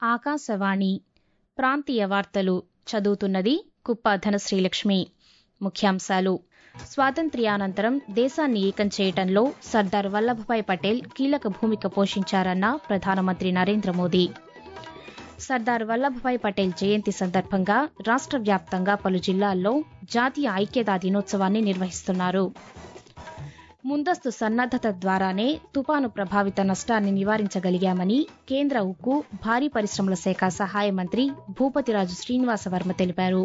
ఆకాశవాణి ప్రాంతీయ వార్తలు చదువుతున్నది కుప్ప ధనశ్రీలక్ష్మి ముఖ్యాంశాలు స్వాతంత్ర్యానంతరం దేశాన్ని ఏకం చేయటంలో సర్దార్ వల్లభభాయ్ పటేల్ కీలక భూమిక పోషించారన్న ప్రధానమంత్రి నరేంద్ర మోదీ సర్దార్ వల్లభభాయ్ పటేల్ జయంతి సందర్భంగా రాష్ట వ్యాప్తంగా పలు జిల్లాల్లో జాతీయ ఐక్యతా దినోత్సవాన్ని నిర్వహిస్తున్నారు ముందస్తు సన్నద్దత ద్వారానే తుపాను ప్రభావిత నష్టాన్ని నివారించగలిగామని కేంద్ర ఉక్కు భారీ పరిశ్రమల శాఖ సహాయ మంత్రి భూపతిరాజు శ్రీనివాసవర్మ తెలిపారు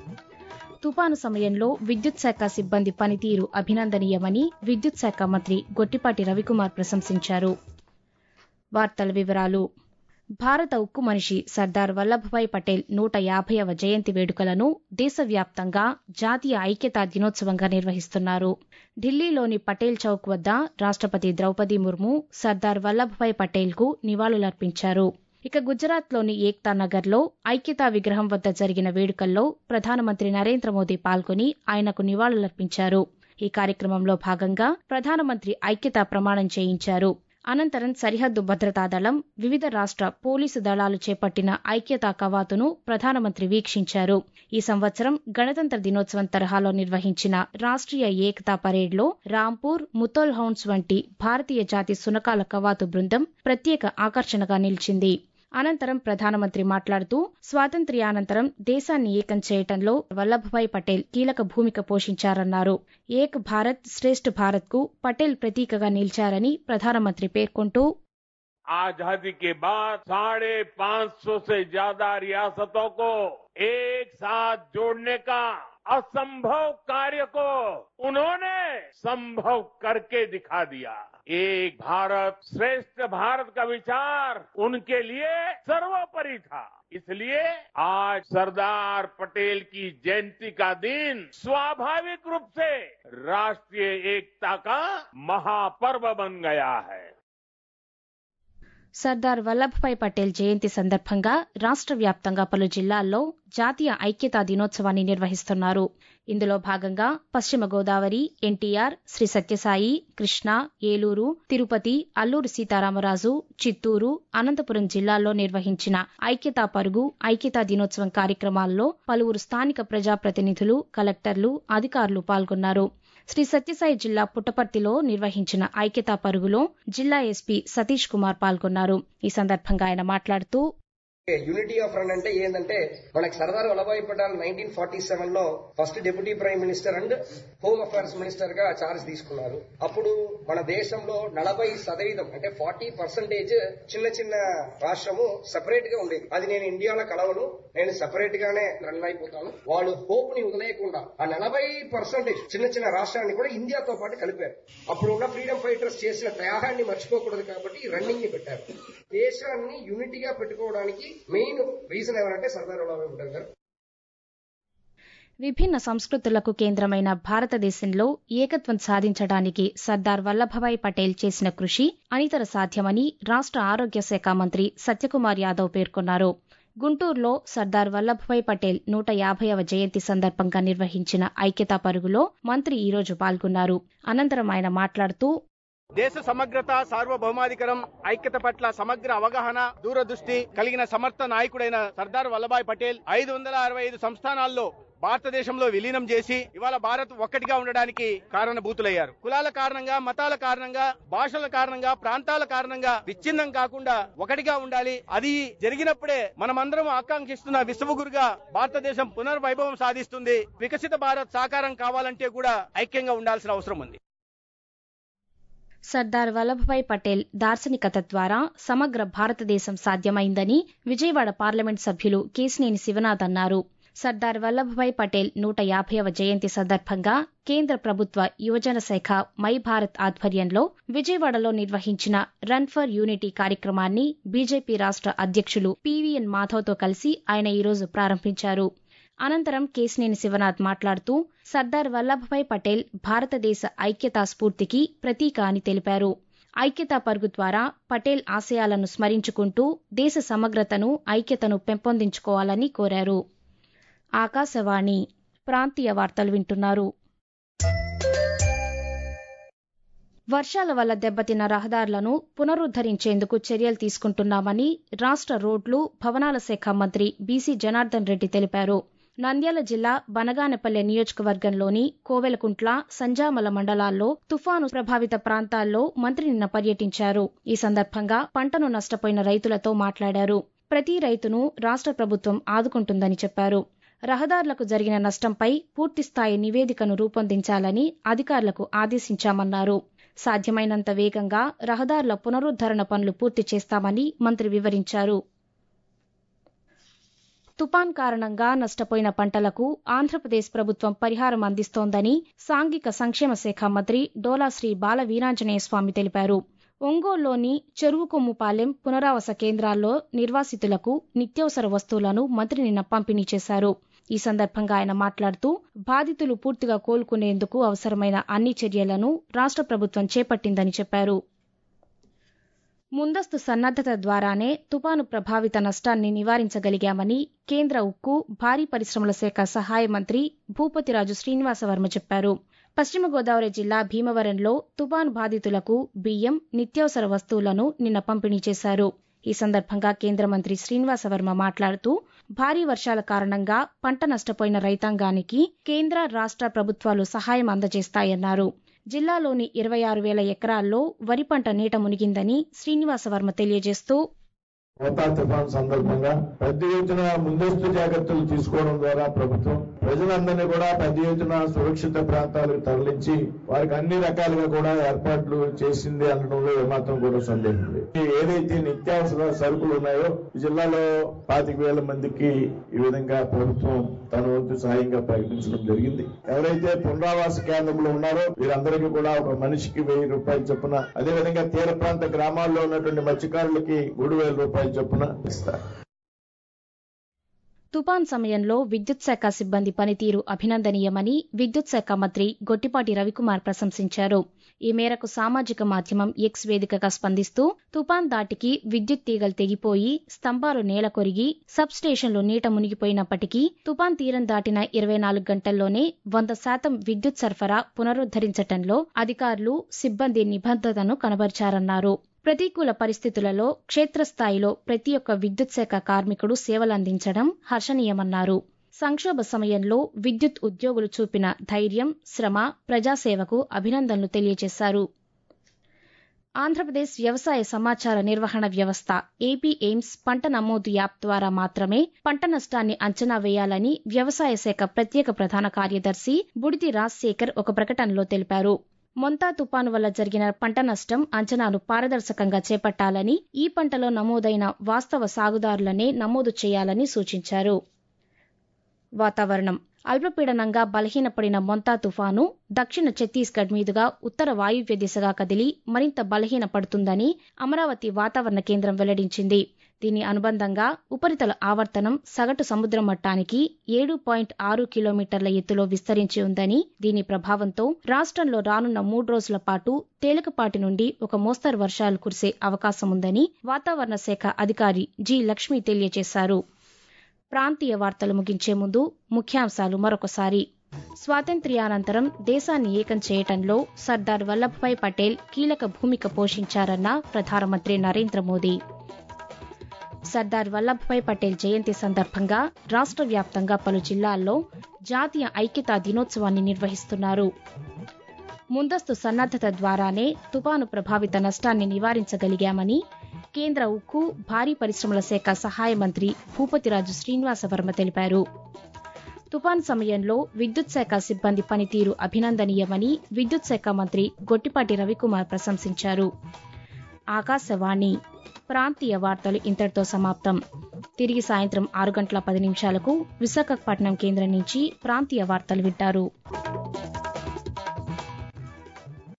తుపాను సమయంలో విద్యుత్ శాఖ సిబ్బంది పనితీరు అభినందనీయమని విద్యుత్ శాఖ మంత్రి గొట్టిపాటి రవికుమార్ ప్రశంసించారు వార్తల వివరాలు భారత ఉక్కు మనిషి సర్దార్ వల్లభభాయ్ పటేల్ నూట యాభైవ జయంతి వేడుకలను దేశవ్యాప్తంగా జాతీయ ఐక్యతా దినోత్సవంగా నిర్వహిస్తున్నారు ఢిల్లీలోని పటేల్ చౌక్ వద్ద రాష్టపతి ద్రౌపది ముర్ము సర్దార్ వల్లభభాయ్ పటేల్కు నివాళులర్పించారు ఇక గుజరాత్లోని ఏక్తా నగర్లో ఐక్యతా విగ్రహం వద్ద జరిగిన వేడుకల్లో ప్రధానమంత్రి నరేంద్ర మోదీ పాల్గొని ఆయనకు నివాళులర్పించారు ఈ కార్యక్రమంలో భాగంగా ప్రధానమంత్రి ఐక్యతా ప్రమాణం చేయించారు అనంతరం సరిహద్దు భద్రతా దళం వివిధ రాష్ట పోలీసు దళాలు చేపట్టిన ఐక్యతా కవాతును ప్రధానమంత్రి వీక్షించారు ఈ సంవత్సరం గణతంత్ర దినోత్సవం తరహాలో నిర్వహించిన రాష్ట్రీయ ఏకతా పరేడ్లో రాంపూర్ ముతోల్ హౌన్స్ వంటి భారతీయ జాతి సునకాల కవాతు బృందం ప్రత్యేక ఆకర్షణగా నిలిచింది అనంతరం ప్రధానమంత్రి మాట్లాడుతూ స్వాతంత్ర్యానంతరం దేశాన్ని ఏకం చేయటంలో వల్లభభాయ్ పటేల్ కీలక భూమిక పోషించారన్నారు ఏక్ భారత్ శ్రేష్ఠ భారత్ కు పటేల్ ప్రతీకగా నిలిచారని ప్రధానమంత్రి పేర్కొంటూ आजादी के बाद साढ़े पांच सौ से ज्यादा रियासतों को एक साथ जोड़ने का असंभव कार्य को उन्होंने संभव करके दिखा दिया एक भारत श्रेष्ठ भारत का विचार उनके लिए सर्वोपरि था इसलिए आज सरदार पटेल की जयंती का दिन स्वाभाविक रूप से राष्ट्रीय एकता का महापर्व बन गया है సర్దార్ వల్లభభాయ్ పటేల్ జయంతి సందర్భంగా రాష్ట వ్యాప్తంగా పలు జిల్లాల్లో జాతీయ ఐక్యతా దినోత్సవాన్ని నిర్వహిస్తున్నారు ఇందులో భాగంగా పశ్చిమ గోదావరి ఎన్టీఆర్ శ్రీ సత్యసాయి కృష్ణా ఏలూరు తిరుపతి అల్లూరు సీతారామరాజు చిత్తూరు అనంతపురం జిల్లాల్లో నిర్వహించిన ఐక్యతా పరుగు ఐక్యతా దినోత్సవం కార్యక్రమాల్లో పలువురు స్థానిక ప్రజాప్రతినిధులు కలెక్టర్లు అధికారులు పాల్గొన్నారు శ్రీ సత్యసాయి జిల్లా పుట్టపర్తిలో నిర్వహించిన ఐక్యతా పరుగులో జిల్లా ఎస్పీ సతీష్ కుమార్ పాల్గొన్నారు ఈ సందర్భంగా ఆయన మాట్లాడుతూ యూనిటీ ఆఫ్ రన్ అంటే ఏంటంటే మనకి Sardar Vallabhbhai Patel nineteen forty seven లో first deputy prime minister and home affairs minister గా చార్జ్ తీసుకున్నారు అప్పుడు మన దేశంలో నలభై శాతం అంటే ఫార్టీ పర్సెంటేజ్ చిన్న చిన్న రాష్ట్రము సెపరేట్ గా ఉండేది అది నేను ఇండియాలో కలవను నేను సెపరేట్ గానే రన్ అయిపోతాను వాళ్ళు హోప్ ని వదిలేయకుండా ఆ నలభై పర్సెంటేజ్ చిన్న చిన్న రాష్ట్రాన్ని కూడా ఇండియాతో పాటు కలిపారు అప్పుడు ఉన్న ఫ్రీడమ్ ఫైటర్స్ చేసిన త్యాగాన్ని మర్చిపోకూడదు కాబట్టి రన్నింగ్ ని పెట్టారు దేశాన్ని యూనిటీగా పెట్టుకోవడానికి మెయిన్ రీజన్ ఎవరంటే సర్దార్ వల్లభాయ్ పటేల్ గారు విభిన్న సంస్కృతులకు కేంద్రమైన భారతదేశంలో ఏకత్వం సాధించడానికి సర్దార్ వల్లభభాయ్ పటేల్ చేసిన కృషి అనితర సాధ్యమని రాష్ట ఆరోగ్య శాఖ మంత్రి సత్యకుమార్ యాదవ్ పేర్కొన్నారు గుంటూరులో సర్దార్ వల్లభభాయ్ పటేల్ నూట యాభైవ జయంతి సందర్భంగా నిర్వహించిన ఐక్యతా పరుగులో మంత్రి ఈరోజు పాల్గొన్నారు అనంతరం ఆయన మాట్లాడుతూ దేశ సమగ్రత సార్వభౌమాధికారం ఐక్యత పట్ల సమగ్ర అవగాహన దూరదృష్టి కలిగిన సమర్థ నాయకుడైన సర్దార్ వల్లభాయ్ పటేల్ ఐదు వందల అరవై ఐదు సంస్థానాల్లో భారతదేశంలో విలీనం చేసి ఇవాళ భారత్ ఒక్కటిగా ఉండడానికి కారణభూతులయ్యారు కులాల కారణంగా మతాల కారణంగా భాషల కారణంగా ప్రాంతాల కారణంగా విచ్ఛిన్నం కాకుండా ఒకటిగా ఉండాలి అది జరిగినప్పుడే మనమందరం ఆకాంక్షిస్తున్న విశ్వగురుగా భారతదేశం పునర్వైభవం సాధిస్తుంది వికసిత భారత్ సాకారం కావాలంటే కూడా ఐక్యంగా ఉండాల్సిన అవసరం ఉంది సర్దార్ వల్లభభాయ్ పటేల్ దార్శనికత ద్వారా సమగ్ర భారతదేశం సాధ్యమైందని విజయవాడ పార్లమెంట్ సభ్యులు కేసినేని శివనాథ్ అన్నారు సర్దార్ వల్లభభాయ్ పటేల్ నూట యాభైవ జయంతి సందర్భంగా కేంద్ర ప్రభుత్వ యువజన శాఖ మై భారత్ ఆధ్వర్యంలో విజయవాడలో నిర్వహించిన రన్ ఫర్ యూనిటీ కార్యక్రమాన్ని బీజేపీ రాష్ట అధ్యక్షులు పీవీఎన్ మాధవ్తో కలిసి ఆయన ఈరోజు ప్రారంభించారు అనంతరం కేసినేని శివనాథ్ మాట్లాడుతూ సర్దార్ వల్లభభాయ్ పటేల్ భారతదేశ ఐక్యతా స్ఫూర్తికి ప్రతీక అని తెలిపారు ఐక్యతా పరుగు ద్వారా పటేల్ ఆశయాలను స్మరించుకుంటూ దేశ సమగ్రతను ఐక్యతను పెంపొందించుకోవాలని కోరారు ఆకాశవాణి ప్రాంతీయ వార్తలు వింటున్నారు వర్షాల వల్ల దెబ్బతిన్న రహదారులను పునరుద్దరించేందుకు చర్యలు తీసుకుంటున్నామని రాష్ట రోడ్లు భవనాల శాఖ మంత్రి బీసీ జనార్దన్ రెడ్డి తెలిపారు నంద్యాల జిల్లా బనగానపల్లె నియోజకవర్గంలోని కోవెలకుంట్ల సంజామల మండలాల్లో తుఫాను ప్రభావిత ప్రాంతాల్లో మంత్రి నిన్న పర్యటించారు ఈ సందర్భంగా పంటను నష్టపోయిన రైతులతో మాట్లాడారు ప్రతి రైతును రాష్ట ప్రభుత్వం ఆదుకుంటుందని చెప్పారు రహదారులకు జరిగిన నష్టంపై పూర్తిస్థాయి నివేదికను రూపొందించాలని అధికారులకు ఆదేశించామన్నారు సాధ్యమైనంత వేగంగా రహదారుల పునరుద్దరణ పనులు పూర్తి చేస్తామని మంత్రి వివరించారు తుపాన్ కారణంగా నష్టపోయిన పంటలకు ఆంధ్రప్రదేశ్ ప్రభుత్వం పరిహారం అందిస్తోందని సాంఘిక సంక్షేమ శాఖ మంత్రి డోలాశ్రీ బాల వీరాంజనేయ స్వామి తెలిపారు ఒంగోలులోని చెరువు కొమ్ముపాలెం పునరావాస కేంద్రాల్లో నిర్వాసితులకు నిత్యావసర వస్తువులను మంత్రి నిన్న పంపిణీ చేశారు ఈ సందర్భంగా ఆయన మాట్లాడుతూ బాధితులు పూర్తిగా కోలుకునేందుకు అవసరమైన అన్ని చర్యలను రాష్ట ప్రభుత్వం చేపట్టిందని చెప్పారు ముందస్తు సన్నద్దత ద్వారానే తుపాను ప్రభావిత నష్టాన్ని నివారించగలిగామని కేంద్ర ఉక్కు భారీ పరిశ్రమల శాఖ సహాయ మంత్రి భూపతిరాజు శ్రీనివాసవర్మ చెప్పారు పశ్చిమ గోదావరి జిల్లా భీమవరంలో తుపాను బాధితులకు బియ్యం నిత్యావసర వస్తువులను నిన్న పంపిణీ చేశారు ఈ సందర్భంగా కేంద్ర మంత్రి శ్రీనివాసవర్మ మాట్లాడుతూ భారీ వర్షాల కారణంగా పంట నష్టపోయిన రైతాంగానికి కేంద్ర రాష్ట ప్రభుత్వాలు సహాయం అందజేస్తాయన్నారు జిల్లాలోని ఇరవై ఆరు వేల ఎకరాల్లో వరి పంట నీట మునిగిందని శ్రీనివాసవర్మ తెలియజేస్తూ కోతా తుఫాన్ సందర్భంగా పెద్ద ఎత్తున ముందస్తు జాగ్రత్తలు తీసుకోవడం ద్వారా ప్రభుత్వం ప్రజలందరినీ కూడా పెద్ద ఎత్తున సురక్షిత ప్రాంతాలకు తరలించి వారికి అన్ని రకాలుగా కూడా ఏర్పాట్లు చేసింది అనడంలో ఏమాత్రం కూడా సందేహం లేదు ఏదైతే నిత్యావసర సరుకులు ఉన్నాయో ఈ జిల్లాలో పాతిక వేల మందికి ఈ విధంగా ప్రభుత్వం తన వంతు సహాయంగా ప్రకటించడం జరిగింది ఎవరైతే పునరావాస కేంద్రంలో ఉన్నారో వీరందరికీ కూడా ఒక మనిషికి వెయ్యి రూపాయలు చొప్పున అదేవిధంగా తీర ప్రాంత గ్రామాల్లో ఉన్నటువంటి మత్స్యకారులకి మూడు వేల రూపాయలు చొప్పున ఇస్తారు తుపాన్ సమయంలో విద్యుత్ శాఖ సిబ్బంది పనితీరు అభినందనీయమని విద్యుత్ శాఖ మంత్రి గొట్టిపాటి రవికుమార్ ప్రశంసించారు ఈ మేరకు సామాజిక మాధ్యమం ఎక్స్ వేదికగా స్పందిస్తూ తుపాన్ దాటికి విద్యుత్ తీగలు తెగిపోయి స్తంభాలు నేల కొరిగి సబ్ స్టేషన్లు నీట మునిగిపోయినప్పటికీ తుపాన్ తీరం దాటిన ఇరవై నాలుగు గంటల్లోనే వంద శాతం విద్యుత్ సరఫరా పునరుద్దరించటంలో అధికారులు సిబ్బంది నిబద్ధతను కనబరిచారన్నారు ప్రతికూల పరిస్థితులలో క్షేత్రస్థాయిలో ప్రతి ఒక్క విద్యుత్ శాఖ కార్మికుడు సేవలందించడం హర్షణీయమన్నారు సంక్షోభ సమయంలో విద్యుత్ ఉద్యోగులు చూపిన ధైర్యం శ్రమ ప్రజాసేవకు అభినందనలు తెలియజేశారు ఆంధ్రప్రదేశ్ వ్యవసాయ సమాచార నిర్వహణ వ్యవస్థ ఏపీ ఎయిమ్స్ పంట నమోదు యాప్ ద్వారా మాత్రమే పంట నష్టాన్ని అంచనా వేయాలని వ్యవసాయ శాఖ ప్రత్యేక ప్రధాన కార్యదర్శి బుడితి రాజశేఖర్ ఒక ప్రకటనలో తెలిపారు మొంతా తుపాను వల్ల జరిగిన పంట నష్టం అంచనాను పారదర్శకంగా చేపట్టాలని ఈ పంటలో నమోదైన వాస్తవ సాగుదారులనే నమోదు చేయాలని సూచించారు వాతావరణం అల్పపీడనంగా బలహీనపడిన మొంతా తుఫాను దక్షిణ ఛత్తీస్గఢ్ మీదుగా ఉత్తర వాయువ్య దిశగా కదిలి మరింత బలహీనపడుతుందని అమరావతి వాతావరణ కేంద్రం వెల్లడించింది దీని అనుబంధంగా ఉపరితల ఆవర్తనం సగటు సముద్ర మట్టానికి ఏడు పాయింట్ ఆరు కిలోమీటర్ల ఎత్తులో విస్తరించి ఉందని దీని ప్రభావంతో రాష్ట్రంలో రానున్న మూడు రోజుల పాటు తేలికపాటి నుండి ఒక మోస్తరు వర్షాలు కురిసే అవకాశం ఉందని వాతావరణ శాఖ అధికారి జి లక్ష్మి తెలియజేశారు ప్రాంతీయ వార్తలు ముగించే ముందు ముఖ్యాంశాలు మరొకసారి స్వాతంత్ర్యానంతరం దేశాన్ని ఏకం చేయటంలో సర్దార్ వల్లభాయ్ పటేల్ కీలక భూమిక పోషించారన్న ప్రధానమంత్రి నరేంద్ర మోదీ సర్దార్ వల్లభాయ్ పటేల్ జయంతి సందర్భంగా రాష్ట్ర వ్యాప్తంగా పలు జిల్లాల్లో జాతీయ ఐక్యతా దినోత్సవాన్ని నిర్వహిస్తున్నారు ముందస్తు సన్నద్దత ద్వారానే తుపాను ప్రభావిత నష్టాన్ని నివారించగలిగామని కేంద్ర ఉక్కు భారీ పరిశ్రమల శాఖ సహాయ మంత్రి భూపతిరాజు శ్రీనివాసవర్మ తెలిపారు తుపాన్ సమయంలో విద్యుత్ శాఖ సిబ్బంది పనితీరు అభినందనీయమని విద్యుత్ శాఖ మంత్రి గొట్టిపాటి రవికుమార్ ప్రశంసించారు ఆకాశవాణి ప్రాంతీయ వార్తలు ఇంతటితో సమాప్తం తిరిగి సాయంత్రం ఆరు గంటల పది నిమిషాలకు విశాఖపట్నం కేంద్రం నుంచి ప్రాంతీయ వార్తలు వింటారు